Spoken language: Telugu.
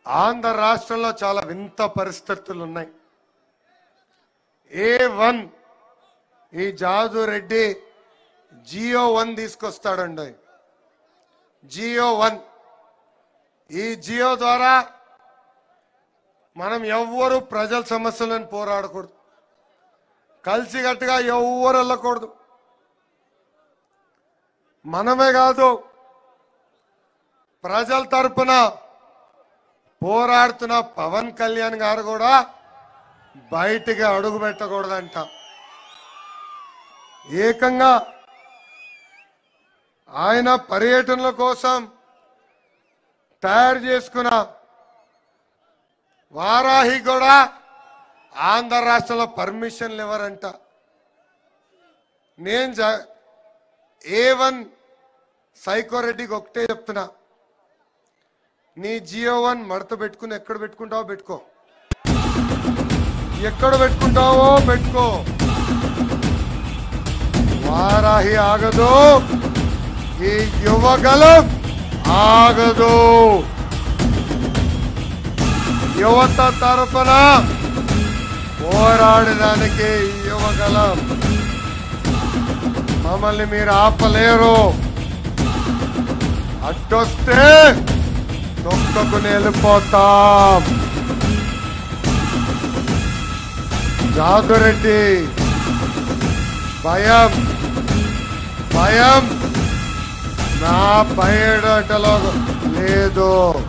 ఆంధ్ర రాష్ట్రంలో చాలా వింత పరిస్థితులు ఉన్నాయి ఏ వన్ ఈ జాదు రెడ్డి జియో వన్ తీసుకొస్తాడండి జియో వన్ ఈ జియో ద్వారా మనం ఎవ్వరు ప్రజల సమస్యలను పోరాడకూడదు కలిసికట్టుగా ఎవ్వరు వెళ్ళకూడదు మనమే కాదు ప్రజల తరపున పోరాడుతున్న పవన్ కళ్యాణ్ గారు కూడా బయటికి అడుగు పెట్టకూడదంట ఏకంగా ఆయన పర్యటనల కోసం తయారు చేసుకున్న వారాహి కూడా ఆంధ్ర రాష్ట్రంలో పర్మిషన్లు ఇవ్వరంట నేను జ- ఏ వన్ సైకోరెడ్డికి ఒకటే చెప్తున్నా నీ జియో వన్ మడత పెట్టుకుని ఎక్కడ పెట్టుకుంటావో పెట్టుకో ఎక్కడ పెట్టుకుంటావో పెట్టుకో వారాహి ఆగదు ఈ యువగలం ఆగదు యువత తరపున పోరాడడానికి ఈ యువగలం మమ్మల్ని మీరు ఆపలేరు అడ్డొస్తే తొక్కకుని వెళ్ళిపోతాం జాదురెడ్డి భయం భయం నా బయటలో లేదు